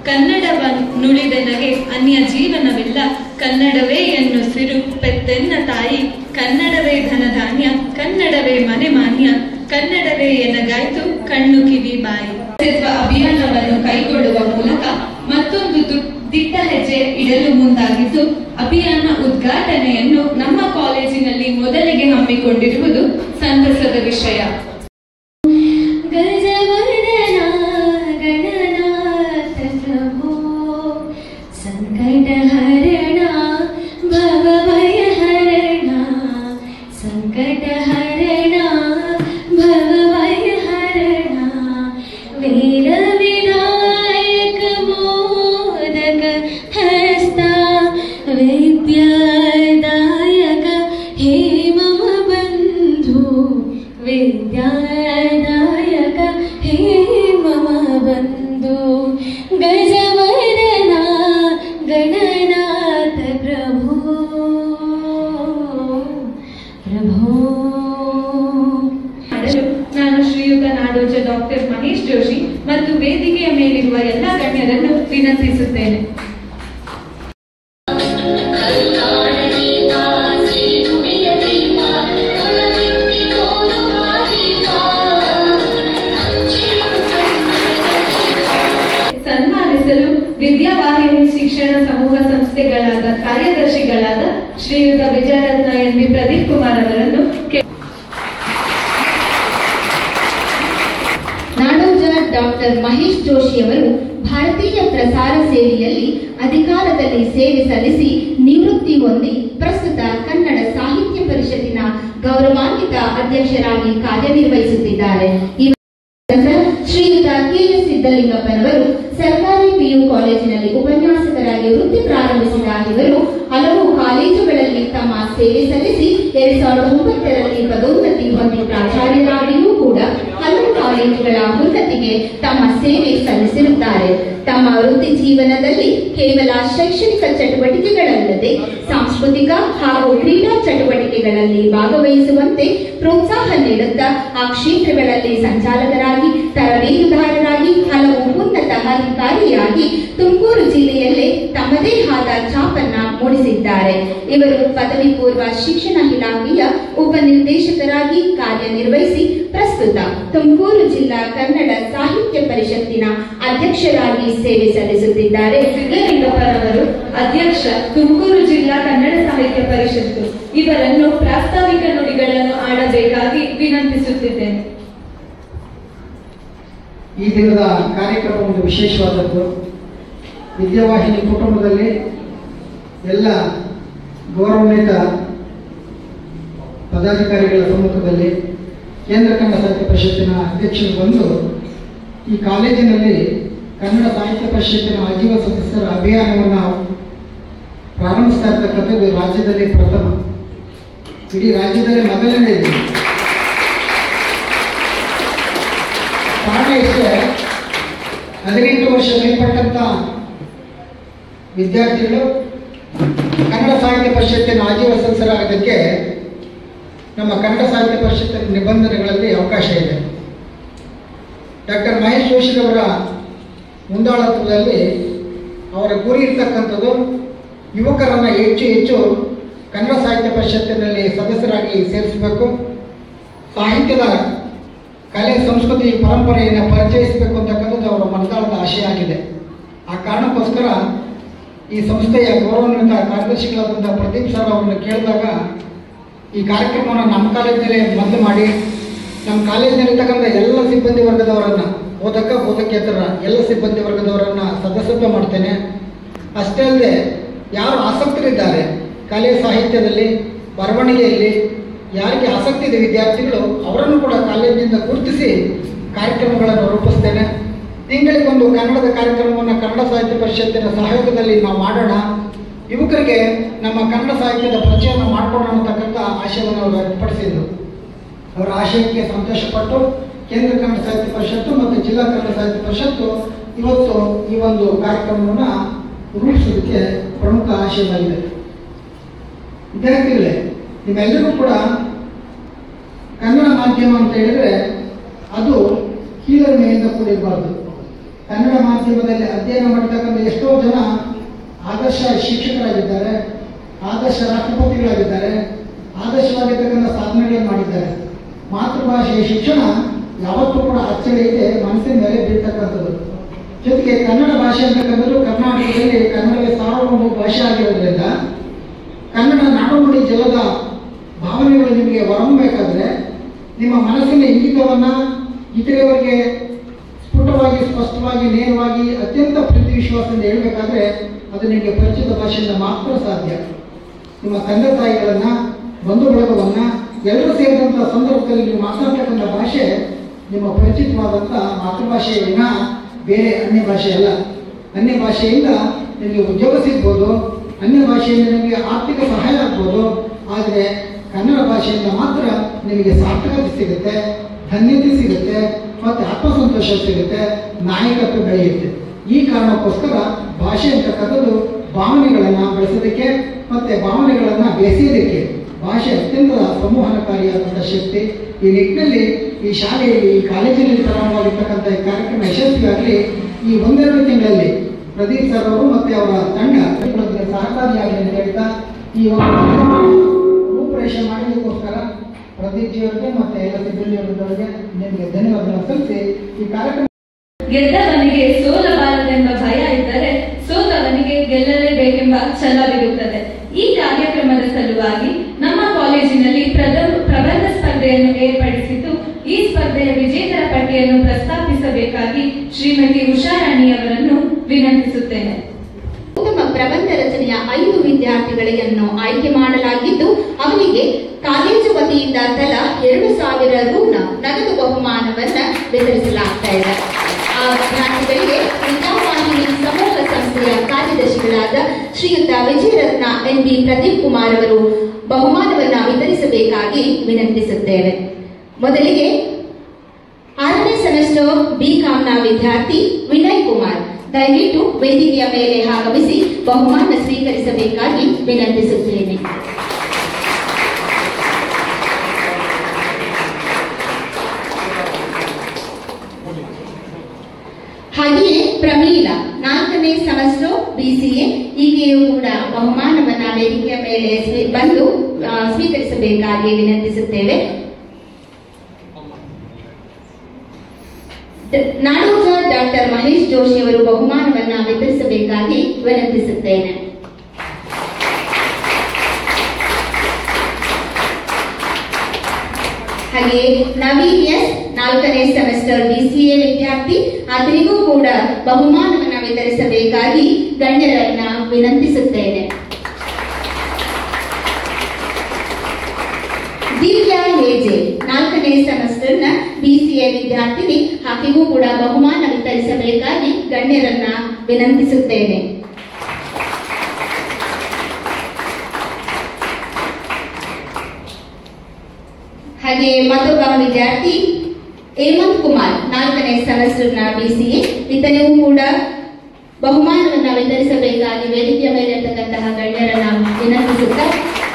ಕನ್ನಡವ ನುಳಿದೆನಗೆ ಅನ್ಯ ಜೀವನವಿಲ್ಲ ಕನ್ನಡವೇ ಎನ್ನು ಸಿರು ಪೆತ್ತೆನ್ನ ತಾಯಿ ಕನ್ನಡವೇ ಧನಧಾನ್ಯ ಕನ್ನಡವೇ ಮನೆ ಮಾನ್ಯ ಕನ್ನಡವೇ ಎನಗಾಯ್ತು ಕಣ್ಣು ಕಿವಿ ಬಾಯಿ ಅಸ್ತಿತ್ವ ಅಭಿಯಾನವನ್ನು ಕೈಗೊಳ್ಳುವ ಮೂಲಕ ಮತ್ತೊಂದು ದು- ದಿಟ್ಟ ಹೆಜ್ಜೆ ಇಡಲು ಮುಂದಾಗಿದ್ದು ಅಭಿಯಾನ ಉದ್ಘಾಟನೆಯನ್ನು ನಮ್ಮ ಕಾಲೇಜಿನಲ್ಲಿ ಮೊದಲಿಗೆ ಹಮ್ಮಿಕೊಂಡಿರುವುದು ಸಂತಸದ ವಿಷಯ ಗಜವರ್ಣನ ಗಣನಾಥ ಪ್ರಭೋ ಸಂಕಟಹರಣ ಭವಭಯಹರಣ ಸಂಕಟಹರಣ ಭವಭಯಹರಣ ವೇದ ವಿನಾಯಕ ಮೋದಕ ಹಸ್ತ ವಿದ್ಯಾದಾಯಕ ಹೇ ಮಮ ಬಂಧು ವಿದ್ಯಾದಾಯಕ ಹೇ ಮಮ ಬಂಧು ಗಜವರ್ಣನ ಗಣನಾಥ ಪ್ರಭೋ ಪ್ರಭೋ ಮಾಡಲು ನಾನು ಶ್ರೀಯುತ ನಾಡೋಜ ಡಾಕ್ಟರ್ ಮಹೇಶ್ ಜೋಶಿ ಮತ್ತು ವೇದಿಕೆಯ ಮೇಲಿರುವ ಎಲ್ಲಾ ಗಣ್ಯರನ್ನು ವಿನಂತಿಸುತ್ತೇನೆ ಸನ್ಮಾನಿಸಲು ವಿದ್ಯಾವಾಹಿನಿ ಶಿಕ್ಷಣ ಸಮೂಹ ಸಂಸ್ಥೆಗಳಾದ ಕಾರ್ಯದರ್ಶಿಗಳಾದ ಶ್ರೀಯುತ ವಿಜಯರತ್ನ ಎನ್ ಬಿ ಪ್ರದೀಪ್ ಕುಮಾರ್ ಅವರನ್ನು ಕೆ- ನಾಡೋಜ ಡಾಕ್ಟರ್ ಮಹೇಶ್ ಜೋಶಿ ಅವರು ಭಾರತೀಯ ಪ್ರಸಾರ ಸೇವೆಯಲ್ಲಿ ಅಧಿಕಾರದಲ್ಲಿ ಸೇವೆ ಸಲ್ಲಿಸಿ ನಿವೃತ್ತಿ ಹೊಂದಿ ಪ್ರಸ್ತುತ ಕನ್ನಡ ಸಾಹಿತ್ಯ ಪರಿಷತ್ತಿನ ಗೌರವಾನ್ವಿತ ಅಧ್ಯಕ್ಷರಾಗಿ ಕಾರ್ಯನಿರ್ವಹಿಸುತ್ತಿದ್ದಾರೆ ಇವ- ಶ್ರೀಯುತ ಕೆ ಎಸ್ ಸಿದ್ದಲಿಂಗಪ್ಪನವರು ಸರ್ಕಾರಿ ಪಿಯು ಕಾಲೇಜಿನಲ್ಲಿ ಉಪನ್ಯಾಸಕರಾಗಿ ವೃತ್ತಿ ಪ್ರಾರಂಭಿಸಿದ ಇವರು ಹಲವು ಕಾಲೇಜುಗಳಲ್ಲಿ ತಮ್ಮ ಸೇವೆ ಸಲ್ಲಿಸಿ ಎರಡ್ ಸಾವಿರದ ಒಂಬತ್ತರಲ್ಲಿ ಪದೋನ್ನತಿ ಹೊಂದಿ ಪ್ರಾಚಾರ್ಯರಾಗಿಯೂ ಕೂಡ ಹಲವು ಕಾಲೇಜುಗಳ ಉನ್ನತಿಗೆ ತಮ್ಮ ಸೇವೆ ಸಲ್ಲಿಸಿರುತ್ತಾರೆ ತಮ್ಮ ವೃತ್ತಿ ಜೀವನದಲ್ಲಿ ಕೇವಲ ಶೈಕ್ಷಣಿಕ ಚಟುವಟಿಕೆಗಳಲ್ಲದೆ ಸಾಂಸ್ಕೃತಿಕ ಹಾಗೂ ಕ್ರೀಡಾ ಚಟುವಟಿಕೆಗಳಲ್ಲಿ ಭಾಗವಹಿಸುವಂತೆ ಪ್ರೋತ್ಸಾಹ ನೀಡುತ್ತಾ ಆ ಕ್ಷೇತ್ರಗಳಲ್ಲಿ ಸಂಚಾಲಕರಾಗಿ ತರಬೇತುದಾರರಾಗಿ ಹಲವು ಉನ್ನತ ಅಧಿಕಾರಿಯಾಗಿ ತುಮಕೂರು ಜಿಲ್ಲೆಯಲ್ಲೇ ತಮ್ಮದೇ ಆದ ಛಾಪನ್ನ ಮೂಡಿಸಿದ್ದಾರೆ ಇವರು ಪದವಿ ಪೂರ್ವ ಶಿಕ್ಷಣ ಇಲಾಖೆಯ ಉಪನಿರ್ದೇಶಕರಾಗಿ ಕಾರ್ಯನಿರ್ವಹಿಸಿ ಪ್ರಸ್ತುತ ತುಮಕೂರು ಜಿಲ್ಲಾ ಕನ್ನಡ ಸಾಹಿತ್ಯ ಪರಿಷತ್ತಿನ ಅಧ್ಯಕ್ಷರಾಗಿ ಸೇವೆ ಸಲ್ಲಿಸುತ್ತಿದ್ದಾರೆ ಸಿದ್ದಲಿಂಗಪ್ಪನವರು ಅಧ್ಯಕ್ಷ ತುಮಕೂರು ಜಿಲ್ಲಾ ಕನ್ನಡ ಸಾಹಿತ್ಯ ಪರಿಷತ್ತು ಇವರನ್ನು ಪ್ರಾಸ್ತಾವಿಕ ನುಡಿಗಳನ್ನು ಆಡಬೇಕಾಗಿ ವಿನಂತಿಸುತ್ತಿದ್ದೇನೆ ಈ ದಿನದ ಕಾರ್ಯಕ್ರಮ ಒಂದು ವಿಶೇಷವಾದದ್ದು ವಿದ್ಯಾವಾಹಿನಿ ಕುಟುಂಬದಲ್ಲಿ ಎಲ್ಲ ಗೌರವಾನ್ವಿತ ಪದಾಧಿಕಾರಿಗಳ ಸಮ್ಮುಖದಲ್ಲಿ ಕೇಂದ್ರ ಕನ್ನಡ ಸಾಹಿತ್ಯ ಪರಿಷತ್ತಿನ ಅಧ್ಯಕ್ಷರು ಬಂದು ಈ ಕಾಲೇಜಿನಲ್ಲಿ ಕನ್ನಡ ಸಾಹಿತ್ಯ ಪರಿಷತ್ತಿನ ಆಜೀವ ಸದಸ್ಯರ ಅಭಿಯಾನವನ್ನು ಪ್ರಾರಂಭಿಸ್ತಾ ಇರ್ತಕ್ಕಂಥದ್ದು ರಾಜ್ಯದಲ್ಲಿ ಪ್ರಥಮ ಇಡೀ ರಾಜ್ಯದಲ್ಲಿ ಮೊದಲನೇ ಇದೆ ಕಾರಣ ಇಷ್ಟೇ ಹದಿನೆಂಟು ವರ್ಷ ಮೇಲ್ಪಟ್ಟಂತ ವಿದ್ಯಾರ್ಥಿಗಳು ಕನ್ನಡ ಸಾಹಿತ್ಯ ಪರಿಷತ್ತಿನ ಆಜೀವ ಸದಸ್ಯರಾಗೋದಕ್ಕೆ ನಮ್ಮ ಕನ್ನಡ ಸಾಹಿತ್ಯ ಪರಿಷತ್ತಿನ ನಿಬಂಧನೆಗಳಲ್ಲಿ ಅವಕಾಶ ಇದೆ ಡಾಕ್ಟರ್ ಮಹೇಶ್ ಜೋಶಿರವರ ಮುಂದಾಳತ್ವದಲ್ಲಿ ಅವರ ಗುರಿ ಇರ್ತಕ್ಕಂಥದ್ದು ಯುವಕರನ್ನು ಹೆಚ್ಚು ಹೆಚ್ಚು ಕನ್ನಡ ಸಾಹಿತ್ಯ ಪರಿಷತ್ತಿನಲ್ಲಿ ಸದಸ್ಯರಾಗಿ ಸೇರಿಸಬೇಕು ಸಾಹಿತ್ಯದ ಕಲೆ ಸಂಸ್ಕೃತಿ ಪರಂಪರೆಯನ್ನು ಪರಿಚಯಿಸಬೇಕು ಅಂತಕ್ಕಂಥದ್ದು ಅವರ ಮನದಾಳದ ಆಶಯ ಆಗಿದೆ ಆ ಕಾರಣಕ್ಕೋಸ್ಕರ ಈ ಸಂಸ್ಥೆಯ ಗೌರವಾನ್ವಿತ ಕಾರ್ಯದರ್ಶಿಗಳಾದಂಥ ಪ್ರದೀಪ್ ಸರ್ ಅವರನ್ನು ಕೇಳಿದಾಗ ಈ ಕಾರ್ಯಕ್ರಮವನ್ನು ನಮ್ಮ ಕಾಲೇಜಿನಲ್ಲೇ ಮೊದಲು ಮಾಡಿ ನಮ್ಮ ಕಾಲೇಜಿನಲ್ಲಿರ್ತಕ್ಕಂಥ ಎಲ್ಲ ಸಿಬ್ಬಂದಿ ವರ್ಗದವರನ್ನು ಬೋಧಕ ಬೋಧಕೇತರ ಎಲ್ಲ ಸಿಬ್ಬಂದಿ ವರ್ಗದವರನ್ನು ಸದಸ್ಯತ್ವ ಮಾಡ್ತೇನೆ ಅಷ್ಟೇ ಅಲ್ಲದೆ ಯಾರು ಆಸಕ್ತರಿದ್ದಾರೆ ಕಲೆ ಸಾಹಿತ್ಯದಲ್ಲಿ ಬರವಣಿಗೆಯಲ್ಲಿ ಯಾರಿಗೆ ಆಸಕ್ತಿ ಇದೆ ವಿದ್ಯಾರ್ಥಿಗಳು ಅವರನ್ನು ಕೂಡ ಕಾಲೇಜಿನಿಂದ ಗುರುತಿಸಿ ಕಾರ್ಯಕ್ರಮಗಳನ್ನು ರೂಪಿಸ್ತೇನೆ ತಿಂಗಳಿಗೊಂದು ಕನ್ನಡದ ಕಾರ್ಯಕ್ರಮವನ್ನು ಕನ್ನಡ ಸಾಹಿತ್ಯ ಪರಿಷತ್ತಿನ ಸಹಯೋಗದಲ್ಲಿ ನಾವು ಮಾಡೋಣ ಯುವಕರಿಗೆ ನಮ್ಮ ಕನ್ನಡ ಸಾಹಿತ್ಯದ ಪರಿಚಯವನ್ನು ಮಾಡಿಕೊಡೋಣ ಅಂತಕ್ಕಂಥ ಆಶಯವನ್ನು ಅವರು ವ್ಯಕ್ತಪಡಿಸಿದರು ಅವರ ಆಶಯಕ್ಕೆ ಸಂತೋಷಪಟ್ಟು ಕೇಂದ್ರ ಕನ್ನಡ ಸಾಹಿತ್ಯ ಪರಿಷತ್ತು ಮತ್ತು ಜಿಲ್ಲಾ ಕನ್ನಡ ಸಾಹಿತ್ಯ ಪರಿಷತ್ತು ಇವತ್ತು ಈ ಒಂದು ಕಾರ್ಯಕ್ರಮವನ್ನು ರೂಪಿಸೋದಕ್ಕೆ ಪ್ರಮುಖ ಆಶಯವಾಗಿದೆ ವಿದ್ಯಾರ್ಥಿಗಳೇ ನಿಮ್ಮೆಲ್ಲರೂ ಕೂಡ ಕನ್ನಡ ಮಾಧ್ಯಮ ಅಂತ ಹೇಳಿದ್ರೆ ಅದು ಕೀಳರಿಮೆಯಿಂದ ಕೂಡಿರಬಾರ್ದು ಕನ್ನಡ ಮಾಧ್ಯಮದಲ್ಲಿ ಅಧ್ಯಯನ ಮಾಡತಕ್ಕಂಥ ಎಷ್ಟೋ ಜನ ಆದರ್ಶ ಶಿಕ್ಷಕರಾಗಿದ್ದಾರೆ ಆದರ್ಶ ರಾಷ್ಟ್ರಪತಿಗಳಾಗಿದ್ದಾರೆ ಆದರ್ಶವಾಗಿರ್ತಕ್ಕಂಥ ಸಾಧನೆಗಳನ್ನು ಮಾಡಿದ್ದಾರೆ ಮಾತೃಭಾಷೆಯ ಶಿಕ್ಷಣ ಯಾವತ್ತೂ ಕೂಡ ಅಚ್ಚರಿ ಇದೆ ಮನಸ್ಸಿನ ಮೇಲೆ ಬೀಳ್ತಕ್ಕಂಥದ್ದು ಜೊತೆಗೆ ಕನ್ನಡ ಭಾಷೆ ಅಂತಕ್ಕಂಥದ್ದು ಕರ್ನಾಟಕದಲ್ಲಿ ಕನ್ನಡವೇ ಸಾರ್ವಭೌಮ ಭಾಷೆ ಆಗಿರೋದ್ರಿಂದ ಕನ್ನಡ ನಾಡುನುಡಿ ಜಲದ ಭಾವನೆಗಳು ನಿಮಗೆ ಹೊರಹೊಮ್ಮಬೇಕಾದ್ರೆ ನಿಮ್ಮ ಮನಸ್ಸಿನ ಇಂಗಿತವನ್ನ ಇತರೆಯವರಿಗೆ ಸ್ಫುಟವಾಗಿ ಸ್ಪಷ್ಟವಾಗಿ ನೇರವಾಗಿ ಅತ್ಯಂತ ಪ್ರೀತಿ ವಿಶ್ವಾಸದಿಂದ ಹೇಳಬೇಕಾದ್ರೆ ಅದು ನಿಮಗೆ ಪರಿಚಿತ ಭಾಷೆಯಿಂದ ಮಾತ್ರ ಸಾಧ್ಯ ನಿಮ್ಮ ತಂದೆ ತಾಯಿಗಳನ್ನ ಬಂಧು ಬಳಗವನ್ನ ಎಲ್ಲರೂ ಸೇರಿದಂಥ ಸಂದರ್ಭದಲ್ಲಿ ನೀವು ಮಾತನಾಡ್ತಕ್ಕಂಥ ಭಾಷೆ ನಿಮ್ಮ ಪರಿಚಿತವಾದಂಥ ಮಾತೃಭಾಷೆಯ ವಿನ ಬೇರೆ ಅನ್ಯ ಭಾಷೆ ಅಲ್ಲ ಅನ್ಯ ಭಾಷೆಯಿಂದ ನಿಮಗೆ ಉದ್ಯೋಗ ಸಿಗ್ಬೋದು ಅನ್ಯ ಭಾಷೆಯಿಂದ ನಿಮಗೆ ಆರ್ಥಿಕ ಸಹಾಯ ಆಗ್ಬೋದು ಆದರೆ ಕನ್ನಡ ಭಾಷೆಯಿಂದ ಮಾತ್ರ ನಿಮಗೆ ಸಾರ್ಥಕತೆ ಸಿಗುತ್ತೆ ಧನ್ಯತೆ ಸಿಗುತ್ತೆ ಮತ್ತು ಆತ್ಮಸಂತೋಷ ಸಿಗುತ್ತೆ ನಾಯಕತ್ವ ಬೆಳೆಯುತ್ತೆ ಈ ಕಾರಣಕ್ಕೋಸ್ಕರ ಭಾಷೆ ಅಂತಕ್ಕಂಥದ್ದು ಭಾವನೆಗಳನ್ನು ಬೆಳೆಸೋದಕ್ಕೆ ಮತ್ತೆ ಭಾವನೆಗಳನ್ನು ಬೆಸೆಯೋದಕ್ಕೆ ಭಾಷೆ ಅತ್ಯಂತ ಸಂವಹನಕಾರಿಯಾದಂಥ ಶಕ್ತಿ ಈ ನಿಟ್ಟಿನಲ್ಲಿ ಈ ಶಾಲೆಯಲ್ಲಿ ಈ ಕಾಲೇಜಿನಲ್ಲಿ ಪ್ರಾರಂಭವಾಗಿರ್ತಕ್ಕಂಥ ಈ ಕಾರ್ಯಕ್ರಮ ಯಶಸ್ವಿಯಾಗಲಿ ಈ ಒಂದೆರಡು ತಿಂಗಳಲ್ಲಿ ಪ್ರದೀಪ್ ಸರ್ ಅವರು ಮತ್ತೆ ಅವರ ತಂಡ ಇದಕ್ಕೆ ಸಹಕಾರಿಯಾಗಲಿ ಅಂತ ಹೇಳ್ತಾ ಈ ಒಂದು ರೂಪರೇಷೆ ಮಾಡೋದಕ್ಕೋಸ್ಕರ ಪ್ರದೀಪ್ ಜಿಯವರಿಗೆ ಮತ್ತೆ ಎಲ್ಲ ಸಿಬ್ಬಂದಿ ವರ್ಗದವರಿಗೆ ನಿಮಗೆ ಧನ್ಯವಾದಗಳನ್ನು ಸಲ್ಲಿಸಿ ಈ ಕಾರ್ಯಕ್ರಮ ಗೆದ್ದವನಿಗೆ ಸೋಲಬಾರದೆಂಬ ಭಯ ಇದ್ದರೆ ಸೋತವನಿಗೆ ಗೆಲ್ಲಲೇಬೇಕೆಂಬ ಛಲವಿರುತ್ತದೆ ಈ ಕಾರ್ಯಕ್ರಮದ ಸಲುವಾಗಿ ನಮ್ಮ ಕಾಲೇಜಿನಲ್ಲಿ ಪ್ರಥಮ ಪ್ರಬಂಧ ಸ್ಪರ್ಧೆಯನ್ನು ಏರ್ಪಡಿಸಿದ್ದು ಈ ಸ್ಪರ್ಧೆಯ ವಿಜೇತರ ಪಟ್ಟಿಯನ್ನು ಪ್ರಸ್ತಾಪಿಸಬೇಕಾಗಿ ಶ್ರೀಮತಿ ಉಷಾರಾಣಿಯವರನ್ನು ವಿನಂತಿಸುತ್ತೇನೆ ಉತ್ತಮ ಪ್ರಬಂಧ ರಚನೆಯ ಐದು ವಿದ್ಯಾರ್ಥಿಗಳನ್ನು ಆಯ್ಕೆ ಮಾಡಲಾಗಿದ್ದು ಅವರಿಗೆ ಕಾಲೇಜು ವತಿಯಿಂದ ತಲಾ ಎರಡು ಸಾವಿರ ರುನ ನಗದು ಬಹುಮಾನವನ್ನ ವಿತರಿಸಲಾಗ್ತಾ ಇದೆ ಆ ವಿದ್ಯಾರ್ಥಿಗಳಿಗೆ ಪ್ರಜಾವಾಹಿನಿ ಸಮೂಹ ಸಂಸ್ಥೆಯ ಕಾರ್ಯದರ್ಶಿಗಳಾದ ಶ್ರೀಯುತ ವಿಜಯರತ್ನ ಎನ್ ಬಿ ಪ್ರದೀಪ್ ಕುಮಾರ್ ಅವರು ಬಹುಮಾನವನ್ನ ವಿತರಿಸಬೇಕಾಗಿ ವಿನಂತಿಸುತ್ತೇವೆ ಮೊದಲಿಗೆ ಆರನೇ ಸೆಮಿಸ್ಟರ್ ಬಿ ಕಾಮ್ನ ವಿದ್ಯಾರ್ಥಿ ವಿನಯ್ ಕುಮಾರ್ ದಯವಿಟ್ಟು ವೇದಿಕೆಯ ಮೇಲೆ ಆಗಮಿಸಿ ಬಹುಮಾನ ಸ್ವೀಕರಿಸಬೇಕಾಗಿ ವಿನಂತಿಸುತ್ತೇನೆ ಹಾಗೆಯೇ ಪ್ರಮೀಳಾ ನಾಲ್ಕನೇ ಸೆಮಿಸ್ಟರ್ ಬಿಸಿಎ ಈಕೆಯೂ ಕೂಡ ಬಹುಮಾನವನ್ನ ವೇದಿಕೆಯ ಮೇಲೆ ಸ್ವೀ- ಬಂದು ಆ, ಸ್ವೀಕರಿಸಬೇಕಾಗಿ ವಿನಂತಿಸುತ್ತೇವೆ ಡ- ನಾಡೋಜ ಡಾಕ್ಟರ್ ಮಹೇಶ್ ಜೋಶಿ ಅವರು ಬಹುಮಾನವನ್ನ ವಿತರಿಸಬೇಕಾಗಿ ವಿನಂತಿಸುತ್ತೇನೆ ಹಾಗೆ ನವೀನ್ ಎಸ್ ನಾಲ್ಕನೇ ಸೆಮಿಸ್ಟರ್ ಬಿಸಿಎ ವಿದ್ಯಾರ್ಥಿ ಆತನಿಗೂ ಕೂಡ ಬಹುಮಾನವನ್ನ ವಿತರಿಸಬೇಕಾಗಿ ಗಣ್ಯರನ್ನ ವಿನಂತಿಸುತ್ತೇನೆ ದಿವ್ಯಾ ಹೇಜೆ ನಾಲ್ಕನೇ ಸೆಮಿಸ್ಟರ್ನ ಬಿಸಿಎ ವಿದ್ಯಾರ್ಥಿನಿ ಆಕೆಗೂ ಕೂಡ ಬಹುಮಾನ ವಿತರಿಸಬೇಕಾಗಿ ಗಣ್ಯರನ್ನ ವಿನಂತಿಸುತ್ತೇನೆ ಹಾಗೆ ಮತ್ತೊಬ್ಬ ವಿದ್ಯಾರ್ಥಿ ಹೇಮಂತ್ ಕುಮಾರ್ ನಾಲ್ಕನೇ ಸೆಮಿಸ್ಟರ್ನ ಬಿಸಿಎ ಈತನಿಗೂ ಕೂಡ ಬಹುಮಾನವನ್ನ ವಿತರಿಸಬೇಕಾಗಿ ವೇದಿಕೆಯ ಮೇಲೆ ಇರ್ತಕ್ಕಂತಹ ಗಣ್ಯರನ್ನ ವಿನಂತಿಸುತ್ತಾ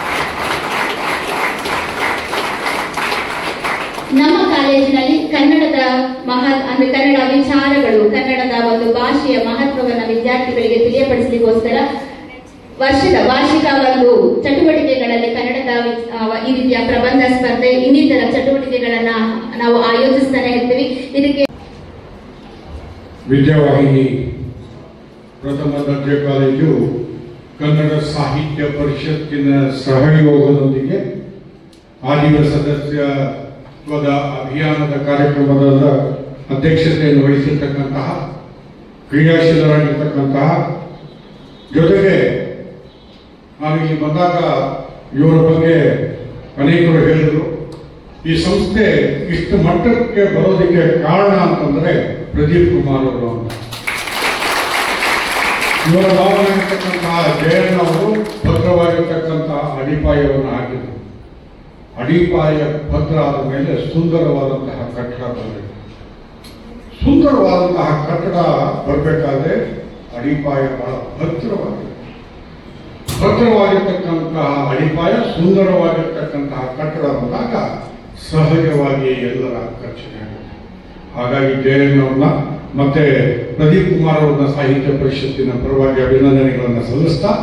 ನಮ್ಮ ಕಾಲೇಜಿನಲ್ಲಿ ಕನ್ನಡದ ಮಹ ಅಂದ್ರೆ ಕನ್ನಡ ವಿಚಾರಗಳು ಕನ್ನಡದ ಒಂದು ಭಾಷೆಯ ಮಹತ್ವವನ್ನ ವಿದ್ಯಾರ್ಥಿಗಳಿಗೆ ತಿಳಿಯಪಡಿಸಲಿಕ್ಕೋಸ್ಕರ ವರ್ಷದ ವಾರ್ಷಿಕ ಒಂದು ಚಟುವಟಿಕೆಗಳಲ್ಲಿ ಕನ್ನಡದ ವಿ- ಆ, ಈ ರೀತಿಯ ಪ್ರಬಂಧ ಸ್ಪರ್ಧೆ ಇನ್ನಿತರ ಚಟುವಟಿಕೆಗಳನ್ನ ನಾವು ಆಯೋಜಿಸ್ತಾನೆ ಇರ್ತೀವಿ ಇದಕ್ಕೆ ವಿದ್ಯಾವಾಹಿನಿ ಪ್ರಥಮ ದರ್ಜೆ ಕಾಲೇಜು ಕನ್ನಡ ಸಾಹಿತ್ಯ ಪರಿಷತ್ತಿನ ಸಹಯೋಗದೊಂದಿಗೆ ಆಜೀವ ಸದಸ್ಯತ್ವದ ಅಭಿಯಾನದ ಕಾರ್ಯಕ್ರಮದ ಅಧ್ಯಕ್ಷತೆಯನ್ನು ವಹಿಸಿರ್ತಕ್ಕಂತಹ ಕ್ರಿಯಾಶೀಲರಾಗಿರ್ತಕ್ಕಂತಹ ಜೊತೆಗೆ ನಾನು ಇಲ್ಲಿ ಬಂದಾಗ ಇವರ ಬಗ್ಗೆ ಅನೇಕರು ಹೇಳಿದರು ಈ ಸಂಸ್ಥೆ ಇಷ್ಟು ಮಟ್ಟಕ್ಕೆ ಬರೋದಕ್ಕೆ ಕಾರಣ ಅಂತಂದ್ರೆ ಪ್ರದೀಪ್ ಕುಮಾರ್ ಅವರು ಅಂತ ಇವರ ಭಾವನಾಗಿರ್ತಕ್ಕಂತಹ ಜಯಣ್ಣ ಅವರು ಭದ್ರವಾಗಿರ್ತಕ್ಕಂತಹ ಅಡಿಪಾಯವನ್ನು ಹಾಕಿದರು ಅಡಿಪಾಯ ಭದ್ರ ಆದ ಮೇಲೆ ಸುಂದರವಾದಂತಹ ಕಟ್ಟಡ ಬರಬೇಕು ಸುಂದರವಾದಂತಹ ಕಟ್ಟಡ ಬರಬೇಕಾದ್ರೆ ಅಡಿಪಾಯ ಬಹಳ ಭದ್ರವಾಗಿದೆ ಭದ್ರವಾಗಿರ್ತಕ್ಕಂತಹ ಅಡಿಪಾಯ ಸುಂದರವಾಗಿರ್ತಕ್ಕಂತಹ ಕಟ್ಟಡ ಬಂದಾಗ ಸಹಜವಾಗಿ ಎಲ್ಲರ ಆಕರ್ಷಣೆ ಆಗುತ್ತೆ ಹಾಗಾಗಿ ಜಯಣ್ಣವ್ರನ್ನ ಮತ್ತೆ ಪ್ರದೀಪ್ ಕುಮಾರ್ ಅವರನ್ನ ಸಾಹಿತ್ಯ ಪರಿಷತ್ತಿನ ಪರವಾಗಿ ಅಭಿನಂದನೆಗಳನ್ನು ಸಲ್ಲಿಸ್ತಾ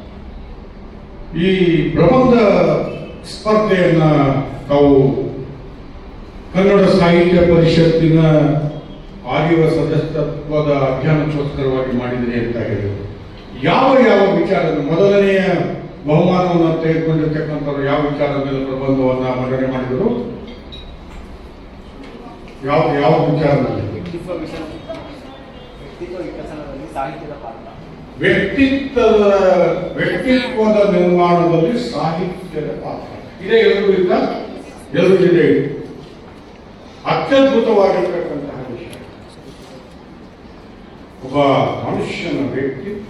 ಈ ಪ್ರಬಂಧ ಸ್ಪರ್ಧೆಯನ್ನ ತಾವು ಕನ್ನಡ ಸಾಹಿತ್ಯ ಪರಿಷತ್ತಿನ ಆದಿವ ಸದಸ್ಯತ್ವದ ಅಭಿಯಾನಕ್ಕೋಸ್ಕರವಾಗಿ ಮಾಡಿದ್ರಿ ಅಂತ ಹೇಳಿದರು ಯಾವ ಯಾವ ವಿಚಾರ ಮೊದಲನೆಯ ಬಹುಮಾನವನ್ನು ತೆಗೆದುಕೊಂಡಿರ್ತಕ್ಕಂಥವ್ರು ಯಾವ ವಿಚಾರದ ಮೇಲೆ ಪ್ರಬಂಧವನ್ನ ಮಂಡನೆ ಮಾಡಿದರು ಯಾವ ಯಾವ ವಿಚಾರದಲ್ಲಿ ವ್ಯಕ್ತಿತ್ವ ವಿಷಯ ವ್ಯಕ್ತಿತ್ವ ವಿಕಸನದಲ್ಲಿ ಸಾಹಿತ್ಯದ ಪಾತ್ರ ವ್ಯಕ್ತಿತ್ವದ ವ್ಯಕ್ತಿತ್ವದ ನಿರ್ಮಾಣದಲ್ಲಿ ಸಾಹಿತ್ಯದ ಪಾತ್ರ ಇದೇ ಎಲ್ಲರೂ ಇಲ್ಲ ಎಲ್ಲರೂ ಇದೆ ಅತ್ಯದ್ಭುತವಾಗಿರ್ತಕ್ಕಂತಹ ವಿಷಯ ಒಬ್ಬ ಮನುಷ್ಯನ ವ್ಯಕ್ತಿತ್ವ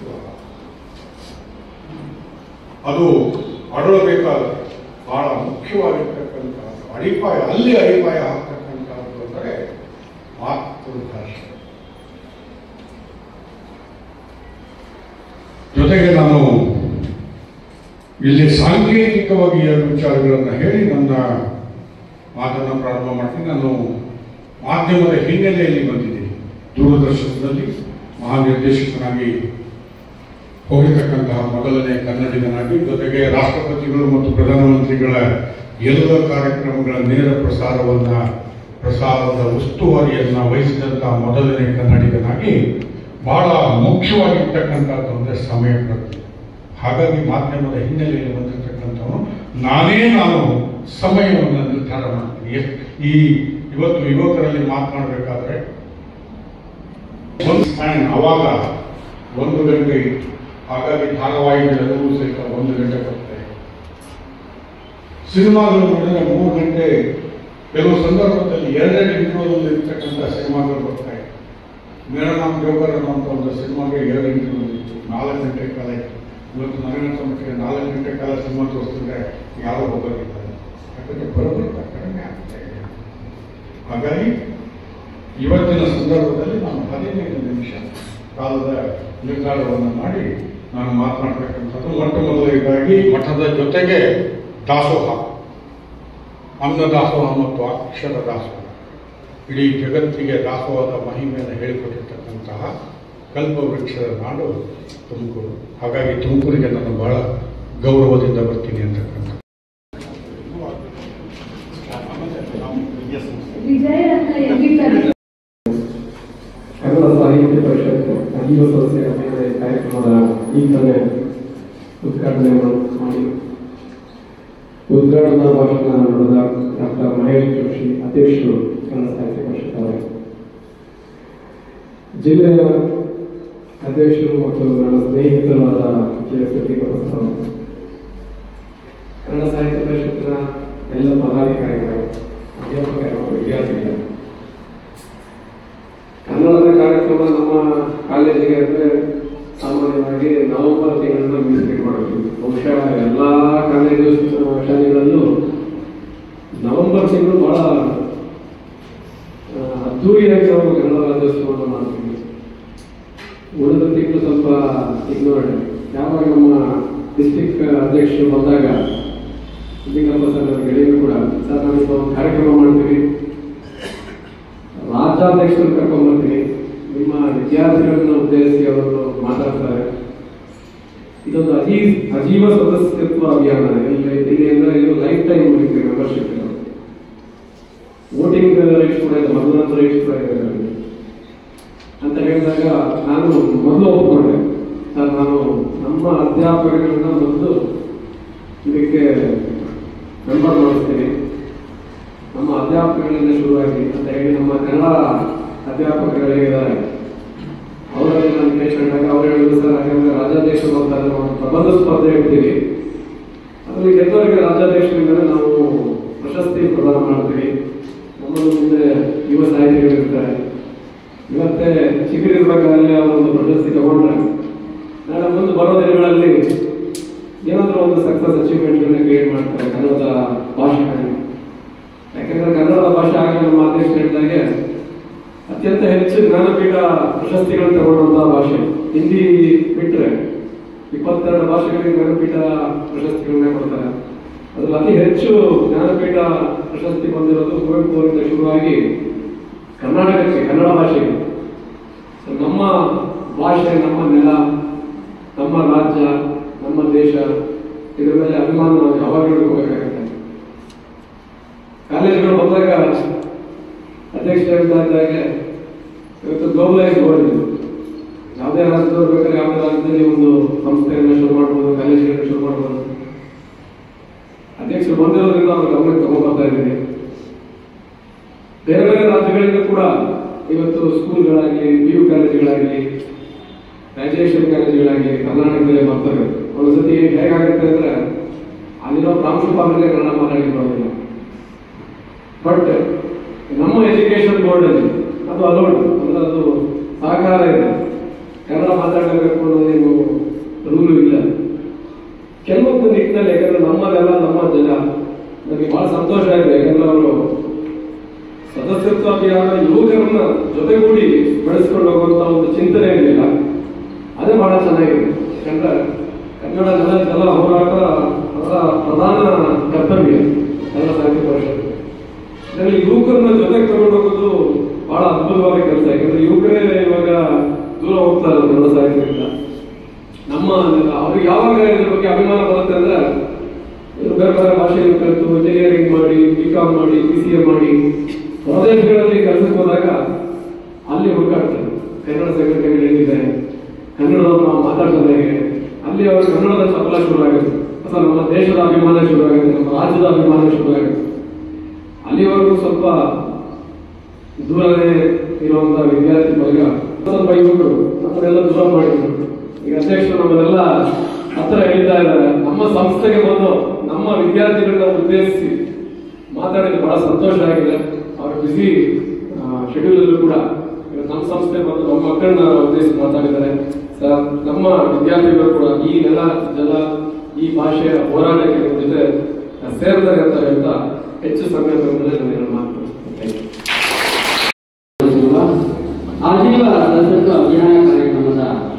ಅದು ಅಡಳಬೇಕಾದ ಬಹಳ ಮುಖ್ಯವಾಗಿರ್ತಕ್ಕಂತಹ ಅಡಿಪಾಯ ಅಲ್ಲಿ ಅಡಿಪಾಯ ಹಾಕ್ತಕ್ಕಂಥದ್ದು ಅಂದರೆ ಮಾತೃಭಾಷೆ ಜೊತೆಗೆ ನಾನು ಇಲ್ಲಿ ಸಾಂಕೇತಿಕವಾಗಿ ಎರಡು ವಿಚಾರಗಳನ್ನು ಹೇಳಿ ನನ್ನ ಮಾತನ್ನು ಪ್ರಾರಂಭ ಮಾಡ್ತೀನಿ ನಾನು ಮಾಧ್ಯಮದ ಹಿನ್ನೆಲೆಯಲ್ಲಿ ಬಂದಿದ್ದೀನಿ ದೂರದರ್ಶನದಲ್ಲಿ ಮಹಾನಿರ್ದೇಶಕನಾಗಿ ಹೋಗಿರ್ತಕ್ಕಂತಹ ಮೊದಲನೇ ಕನ್ನಡಿಗನಾಗಿ ಜೊತೆಗೆ ರಾಷ್ಟ್ರಪತಿಗಳು ಮತ್ತು ಪ್ರಧಾನಮಂತ್ರಿಗಳ ಎಲ್ಲ ಕಾರ್ಯಕ್ರಮಗಳ ನೇರ ಪ್ರಸಾರವನ್ನ ಪ್ರಸಾರದ ಉಸ್ತುವಾರಿಯನ್ನ ವಹಿಸಿದಂತಹ ಮೊದಲನೇ ಕನ್ನಡಿಗನಾಗಿ ಬಹಳ ಮುಖ್ಯವಾಗಿರ್ತಕ್ಕಂಥದ್ದು ಅಂದರೆ ಸಮಯ ಪ್ರಜ್ಞೆ ಹಾಗಾಗಿ ಮಾಧ್ಯಮದ ಹಿನ್ನೆಲೆಯಲ್ಲಿ ಬಂದಿರತಕ್ಕಂಥವನು ನಾನೇ ನಾನು ಸಮಯವನ್ನು ನಿರ್ಧಾರ ಮಾಡ್ತೀನಿ ಎಷ್ಟ್- ಈ ಇವತ್ತು ಯುವಕರಲ್ಲಿ ಮಾತನಾಡಬೇಕಾದ್ರೆ ಒಂದು ಸ್ಟ್ಯಾಂಡ್ ಅವಾಗ ಒಂದು ಗಂಟೆ ಇತ್ತು ಹಾಗಾಗಿ ಧಾರಾವಾಹಿಗಳೆಲ್ಲವೂ ಸಹಿತ ಒಂದು ಗಂಟೆ ಬರ್ತಾರೆ ಸಿನಿಮಾಗಳು ನೋಡಿದ್ರೆ ಮೂರು ಗಂಟೆ ಕೆಲವು ಸಂದರ್ಭದಲ್ಲಿ ಎರಡೆರಡು ಇಂಟರ್ವಲ್ ಇರ್ತಕ್ಕಂಥ ಸಿನಿಮಾಗಳು ಬರ್ತಾರೆ ಮೇರಾ ನಾಮ್ ಜೋಕರ್ ಅನ್ನುವಂಥ ಒಂದು ಸಿನಿಮಾಗೆ ಎರಡು ಇಂಟರ್ವಲ್ ಇತ್ತು ನಾಲ್ಕು ಗಂಟೆ ಕಾಲ ಇತ್ತು ಇವತ್ತು ನನಗನ್ಸೋ ಮಟ್ಟಿಗೆ ನಾಲ್ಕು ಗಂಟೆ ಕಾಲ ಸಿನಿಮಾ ತೋರಿಸಿದ್ರೆ ಯಾರೋ ಹೋಗೋದಿದ್ದಾರೆ ಯಾಕಂದ್ರೆ ಬರೋಬ್ಬರಿ ಕಡಿಮೆ ಆಗ್ತಾ ಇದೆ ಹಾಗಾಗಿ ಇವತ್ತಿನ ಸಂದರ್ಭದಲ್ಲಿ ನಾನು ಹದಿನೈದು ನಿಮಿಷ ಕಾಲದ ನಿರ್ಧಾರವನ್ನು ಮಾಡಿ ನಾನು ಮಾತನಾಡತಕ್ಕಂಥದ್ದು ಮೊಟ್ಟ ಮೊದಲನೇದಾಗಿ ಮಠದ ಜೊತೆಗೆ ದಾಸೋಹ ಅನ್ನ ದಾಸೋಹ ಮತ್ತು ಅಕ್ಷರ ದಾಸೋಹ ಇಡೀ ಜಗತ್ತಿಗೆ ದಾಸೋಹದ ಮಹಿಮೆಯನ್ನು ಹೇಳಿಕೊಟ್ಟಿರ್ತಕ್ಕಂತಹ ಕಲ್ಪವೃಕ್ಷದ ನಾಡು ತುಮಕೂರು ಹಾಗಾಗಿ ತುಮಕೂರಿಗೆ ನಾನು ಬಹಳ ಗೌರವದಿಂದ ಬರ್ತೀನಿ ಅಂತಕ್ಕಂಥ ಕನ್ನಡ ಸಾಹಿತ್ಯ ಪರಿಷತ್ ಅಜೀವ ಸದಸ್ಯರ ಮೇಲೆ ಕಾರ್ಯಕ್ರಮದ ಈ ತಾನೇ ಉದ್ಘಾಟನೆ ಮಾಡಿ ಉದ್ಘಾಟನಾ ಭಾಷಣ ನಡೆದ ಡಾಕ್ಟರ್ ಮಹೇಶ್ ಜೋಶಿ ಅಧ್ಯಕ್ಷರು ಕನ್ನಡ ಸಾಹಿತ್ಯ ಪರಿಷತ್ ಅವರು ಜಿಲ್ಲೆಯ ಅಧ್ಯಕ್ಷರು ಮತ್ತು ನನ್ನ ಸ್ನೇಹಿತರಾದ ಕೆ ಎಸ್ ಪ್ರಸಾದ್ ಕನ್ನಡ ಸಾಹಿತ್ಯ ಪರಿಷತ್ತಿನ ಎಲ್ಲ ಪದಾಧಿಕಾರಿಗಳು ಅಧ್ಯಾಪಕರು ಮತ್ತು ವಿದ್ಯಾರ್ಥಿಗಳು ಕನ್ನಡದ ಕಾರ್ಯಕ್ರಮ ನಮ್ಮ ಕಾಲೇಜಿಗೆ ಅಂದ್ರೆ ಸಾಮಾನ್ಯವಾಗಿ ನವೆಂಬರ್ ತಿಂಗಳನ್ನ ಮೀಸಲಿಟ್ಟು ಮಾಡ್ತೀವಿ ಬಹುಶಃ ಎಲ್ಲ ಕಾಲೇಜು ಆ, ಶಾಲೆಗಳಲ್ಲೂ ನವೆಂಬರ್ ತಿಂಗಳು ಬಹಳ ಆ, ಅದ್ದೂರಿಯಾಗಿ ನಾವು ಕನ್ನಡ ರಾಜ್ಯೋತ್ಸವವನ್ನು ಮಾಡ್ತೀವಿ ಉಳಿದ ತಿಂಗಳು ಸ್ವಲ್ಪ ಇಗ್ನೋರ್ಡ್ ಯಾವಾಗ ನಮ್ಮ ಡಿಸ್ಟಿಕ್ ಅಧ್ಯಕ್ಷರು ಬಂದಾಗ ಲಿಂಗಪ್ಪ ಸರ್ ಅವ್ರ ಗೆಳೆಯರು ಕೂಡ ಸರ್ ನಾವೀಗ ಒಂದು ಕಾರ್ಯಕ್ರಮ ಮಾಡ್ತೀವಿ ರಾಜ್ಯಾಧ್ಯಕ್ಷರು ಕರ್ಕೊಂಡ್ಬರ್ತೀನಿ ನಿಮ್ಮ ವಿದ್ಯಾರ್ಥಿಗಳನ್ನ ಉದ್ದೇಶಿಸಿ ಅವರು ಮಾತಾಡ್ತಾರೆ ಇದೊಂದು ಅಜೀ ಅಜೀವ ಸದಸ್ಯತ್ವ ಅಭಿಯಾನ ಇಲ್ಲಿ ಇಲ್ಲಿ ಅಂದ್ರೆ ಇದು life time membership voting rights ಕೂಡ ಇದೆ ಮತದಾನ ರೈಟ್ಸ್ ಕೂಡ ಇದೆ ಇದರಲ್ಲಿ. ಅಂತ ಹೇಳಿದಾಗ ನಾನು ಮೊದಲು ಒಪ್ಪಿಕೊಂಡೆ ಸರ್ ನಾನು ನಮ್ಮ ಅಧ್ಯಾಪಕರನ್ನ ಮೊದಲು ಇದಕ್ಕೆ ಮೆಂಬರ್ ಮಾಡಿಸ್ತೀನಿ ನಮ್ಮ ಅಧ್ಯಾಪಕಗಳಿಂದ ಶುರುವಾಗಿ ಅಂತ ಹೇಳಿ ನಮ್ಮ ಕನ್ನಡ ಅಧ್ಯಾಪಕಗಳಿದ್ದಾರೆ ಅವರಲ್ಲಿ ನಾನು ಕೇಳ್ಕೊಂಡಾಗ ಅವ್ರು ಹೇಳಿದ್ರು ಸರ್ ಹಾಗಾದ್ರೆ ರಾಜ್ಯಾಧ್ಯಕ್ಷರು ಅಂತ ಅಂದ್ರೆ ಒಂದು ಪ್ರಬಂಧ ಸ್ಪರ್ಧೆ ಇಡ್ತೀವಿ ಅದರಲ್ಲಿ ಗೆದ್ದವರಿಗೆ ರಾಜ್ಯಾಧ್ಯಕ್ಷರಿಂದ ನಾವು ಪ್ರಶಸ್ತಿ ಪ್ರದಾನ ಮಾಡ್ತೀವಿ ನಮ್ಮನ್ನು ಮುಂದೆ ಯುವ ಸಾಹಿತಿಗಳಿರ್ತಾರೆ ಇವತ್ತೇ ಚಿಕ್ಕದಿರ್ಬೇಕಾದ್ರೆ ಅವರು ಒಂದು ಪ್ರಶಸ್ತಿ ತಗೊಂಡ್ರೆ ನಾಳೆ ಮುಂದೆ ಬರೋ ದಿನಗಳಲ್ಲಿ ಏನಾದರೂ ಒಂದು ಸಕ್ಸಸ್ ಅಚೀವ್ಮೆಂಟ್ಗಳನ್ನ ಕ್ರಿಯೇಟ್ ಮಾಡ್ತಾರೆ ಕನ್ನಡದ ಭಾಷೆಗಳಲ್ಲಿ ಯಾಕಂದ್ರೆ ಕನ್ನಡದ ಭಾಷೆ ಆಗ ನಮ್ಮ ಅಧ್ಯಕ್ಷರು ಹೇಳಿದಾಗೆ ಅತ್ಯಂತ ಹೆಚ್ಚು ಜ್ಞಾನಪೀಠ ಪ್ರಶಸ್ತಿಗಳನ್ನು ತಗೊಂಡಂತಹ ಭಾಷೆ ಹಿಂದಿ ಬಿಟ್ರೆ ಇಪ್ಪತ್ತೆರಡು ಭಾಷೆಗಳಿಗೆ ಜ್ಞಾನಪೀಠ ಪ್ರಶಸ್ತಿಗಳನ್ನ ಕೊಡ್ತಾರೆ ಅದ್ರಲ್ಲಿ ಅತಿ ಹೆಚ್ಚು ಜ್ಞಾನಪೀಠ ಪ್ರಶಸ್ತಿ ಬಂದಿರೋದು ಕುವೆಂಪು ಅವರಿಂದ ಶುರುವಾಗಿ ಕರ್ನಾಟಕಕ್ಕೆ ಕನ್ನಡ ಭಾಷೆಗೆ ನಮ್ಮ ಭಾಷೆ ನಮ್ಮ ನೆಲ ನಮ್ಮ ರಾಜ್ಯ ನಮ್ಮ ದೇಶ ಇದ್ರ ಮೇಲೆ ಅಭಿಮಾನ ನಾವು ಯಾವಾಗಲೂ ಇಟ್ಕೋಬೇಕಾಗುತ್ತೆ ಕಾಲೇಜುಗಳು ಬಂದಾಗ ಅಧ್ಯಕ್ಷ ಹೇಳ್ತಾ ಇದ್ದಾಗೆ ಇವತ್ತು ಗ್ಲೋಬಲೈಸ್ ವರ್ಲ್ಡ್ ಇದು ಯಾವುದೇ ರಾಜ್ಯದವ್ರು ಬೇಕಾದ್ರೆ ಯಾವುದೇ ರಾಜ್ಯದಲ್ಲಿ ಒಂದು ಸಂಸ್ಥೆಯನ್ನು ಶುರು ಮಾಡ್ಬೋದು ಕಾಲೇಜುಗಳನ್ನ ಶುರು ಮಾಡ್ಬೋದು ಅಧ್ಯಕ್ಷರು ಬಂದಿರೋದ್ರಿಂದ ಅವ್ರ ಗಮನಕ್ಕೆ ತಗೊಂಡ್ಬರ್ತಾ ಇದ್ದೀನಿ ಬೇರೆ ಬೇರೆ ರಾಜ್ಯಗಳಿಂದ ಕೂಡ ಇವತ್ತು ಸ್ಕೂಲ್ಗಳಾಗಲಿ ಪಿ ಯು ಕಾಲೇಜುಗಳಾಗಲಿ ಗ್ರಾಜುಯೇಷನ್ ಕಾಲೇಜುಗಳಾಗಲಿ ಕರ್ನಾಟಕದಲ್ಲಿ ಬರ್ತವೆ ಒಂದ್ಸತಿ ಹೇಗಾಗುತ್ತೆ ಅಂದ್ರೆ ಅಲ್ಲಿರೋ ಪ್ರಾಂಶುಪಾಲರಿಗೆ ಕನ್ನಡ ಮಾತಾಡಿ ಬರೋದಿಲ್ಲ ಬಟ್ ನಮ್ಮ ಎಜುಕೇಶನ್ ಬೋರ್ಡ್ ಅಲ್ಲಿ ಅದು ಅಲೋಡ್ ಅಂದ್ರೆ ಅದು ಸಹಕಾರ ಇದೆ ಕನ್ನಡ ಮಾತಾಡಬೇಕು ಅನ್ನೋದೇನು ರೂಲು ಇಲ್ಲ ಕೆಲವೊಂದು ನಿಟ್ಟಿನಲ್ಲಿ ಯಾಕಂದ್ರೆ ನಮ್ಮದೆಲ್ಲ ನಮ್ಮ ಜನ ನನಗೆ ಬಹಳ ಸಂತೋಷ ಆಗಿದೆ ಯಾಕಂದ್ರೆ ಅವರು ಸದಸ್ಯತ್ವ ಅಭಿಯಾನ ಯುವಕರನ್ನ ಜೊತೆಗೂಡಿ ಬೆಳೆಸ್ಕೊಂಡು ಹೋಗುವಂತ ಒಂದು ಚಿಂತನೆ ಇರಲಿಲ್ಲ ಅದೇ ಬಹಳ ಚೆನ್ನಾಗಿದೆ ಯಾಕಂದ್ರೆ ಕನ್ನಡ ಜನ ಜಲ ಹೋರಾಟ ಅವರ ಪ್ರಧಾನ ಕರ್ತವ್ಯ ಕನ್ನಡ ಸಾಹಿತ್ಯ ಪರಿಷತ್ ಇದರಲ್ಲಿ ಯುವಕರನ್ನ ಜೊತೆಗೆ ತಗೊಂಡು ಹೋಗೋದು ಬಹಳ ಅದ್ಭುತವಾದ ಕೆಲಸ ಯಾಕಂದ್ರೆ ಯುವಕರೇ ಇವಾಗ ದೂರ ಹೋಗ್ತಾರೆ ಕನ್ನಡ ಸಾಹಿತ್ಯದಿಂದ ನಮ್ಮ ಅವ್ರಿಗೆ ಯಾವಾಗ ಇದ್ರ ಬಗ್ಗೆ ಅಭಿಮಾನ ಬರುತ್ತೆ ಅಂದ್ರೆ ಇವ್ರು ಬೇರೆ ಬೇರೆ ಭಾಷೆಯನ್ನು ಕಲಿತು ಇಂಜಿನಿಯರಿಂಗ್ ಮಾಡಿ ಬಿ ಕಾಮ್ ಮಾಡಿ ಬಿ ಸಿ ಎ ಮಾಡಿ ಹೊರದೇಶಗಳಲ್ಲಿ ಕೆಲಸಕ್ಕೆ ಹೋದಾಗ ಅಲ್ಲಿ ಹುಡುಕಾಡ್ತಾರೆ ಕನ್ನಡ ಸಂಘಟನೆಗಳು ಏನಿದೆ ಕನ್ನಡವನ್ನು ನಾವು ಮಾತಾಡ್ಸೋದು ಹೇಗೆ ಅಲ್ಲಿ ಅವರು ಕನ್ನಡದ ಸಫಲ ಶುರು ಆಗುತ್ತೆ ಅಥವಾ ನಮ್ಮ ದೇಶದ ಅಭಿಮಾನ ಶುರು ಆಗುತ್ತೆ ನಮ್ಮ ರಾಜ್ಯದ ಅಭಿಮಾನ ಶುರು ಆಗುತ್ತೆ ಅಲ್ಲಿವರೆಗೂ ಸ್ವಲ್ಪ ದೂರನೇ ಇರುವಂತ ವಿದ್ಯಾರ್ಥಿ ವರ್ಗ ಸ್ವಲ್ಪ ಯುವಕರು ನಮ್ಮನ್ನೆಲ್ಲ ದೂರ ಮಾಡಿದ್ರು ಈಗ ಅಧ್ಯಕ್ಷರು ನಮ್ಮನ್ನೆಲ್ಲ ಹತ್ರ ಹೇಳಿತಾ ಇದ್ದಾರೆ ನಮ್ಮ ಸಂಸ್ಥೆಗೆ ಬಂದು ನಮ್ಮ ವಿದ್ಯಾರ್ಥಿಗಳನ್ನ ಉದ್ದೇಶಿಸಿ ಮಾತಾಡಿದ್ದು ಬಹಳ ಸಂತೋಷ ಆಗಿದೆ ಅವ್ರ ಬಿಸಿ ಶೆಡ್ಯೂಲ್ ಅಲ್ಲೂ ಕೂಡ ಇವತ್ತು ನಮ್ಮ ಸಂಸ್ಥೆ ಬಂದು ನಮ್ಮ ಮಕ್ಕಳನ್ನ ಉದ್ದೇಶಿಸಿ ಮಾತಾಡಿದ್ದಾರೆ ಸರ್ ನಮ್ಮ ವಿದ್ಯಾರ್ಥಿಗಳು ಕೂಡ ಈ ನೆಲ ಜಲ ಈ ಭಾಷೆಯ ಹೋರಾಟಕ್ಕೆ ನಿಮ್ಮ ಜೊತೆ ಸೇರ್ತಾರೆ ಅಂತ ಹೇಳ್ತಾ ಹೆಚ್ಚು ಸಂದರ್ಭದಲ್ಲಿ ನಾನು ಎರಡು ಮಾತು Thank you. ಆಜೀವ ಸದಸ್ಯತ್ವ ಅಭಿಯಾನ ಕಾರ್ಯಕ್ರಮದ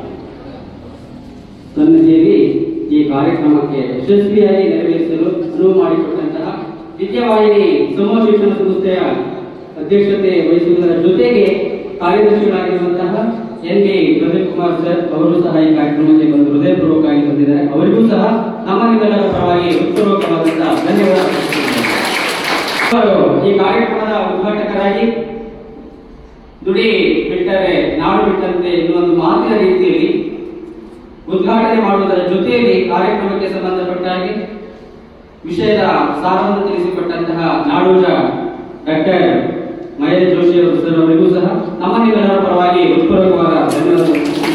ಸನ್ನಿಧಿಯಲ್ಲಿ ಈ ಕಾರ್ಯಕ್ರಮಕ್ಕೆ ಯಶಸ್ವಿಯಾಗಿ ನೆರವೇರಿಸಲು ಅನುವು ಮಾಡಿಕೊಟ್ಟಂತಹ ವಿದ್ಯಾವಾಹಿನಿ ಸಮೂಹ ಶಿಕ್ಷಣ ಸಂಸ್ಥೆಯ ಅಧ್ಯಕ್ಷತೆ ವಹಿಸುವುದರ ಜೊತೆಗೆ ಕಾರ್ಯದರ್ಶಿಗಳಾಗಿರುವಂತಹ N K Pradeep Kumar sir ಅವರು ಸಹ ಈ ಕಾರ್ಯಕ್ರಮಕ್ಕೆ ಬಂದು ಹೃದಯಪೂರ್ವಕವಾಗಿ ಬಂದಿದ್ದಾರೆ ಅವರಿಗೂ ಸಹ ನಮ್ಮ ನಿಮ್ಮೆಲ್ಲರ ಪರವಾಗಿ ಹೃತ್ಪೂರ್ವಕವಾದಂತಹ ಧನ್ಯವಾದ ಅವರು ಈ ಕಾರ್ಯಕ್ರಮದ ಉದ್ಘಾಟಕರಾಗಿ ನುಡಿ ಬಿಟ್ಟರೆ ನಾಡು ಬಿಟ್ಟಂತೆ ಇನ್ನೊಂದು ಮಾತಿನ ರೀತಿಯಲ್ಲಿ ಉದ್ಘಾಟನೆ ಮಾಡುವುದರ ಜೊತೆಯಲ್ಲಿ ಕಾರ್ಯಕ್ರಮಕ್ಕೆ ಸಂಬಂಧಪಟ್ಟ ಹಾಗೆ ವಿಷಯದ ಸಾರವನ್ನು ತಿಳಿಸಿಕೊಟ್ಟಂತಹ ನಾಡೋಜ ಡಾಕ್ಟರ್ ಮಹೇಶ್ ಜೋಶಿ ಅವರು ಸರ್ ಅವರಿಗೂ ಸಹ ನಮ್ಮ ನಿಮ್ಮೆಲ್ಲರ ಪರವಾಗಿ ಹೃತ್ಪೂರ್ವಕವಾದ ಧನ್ಯವಾದಗಳು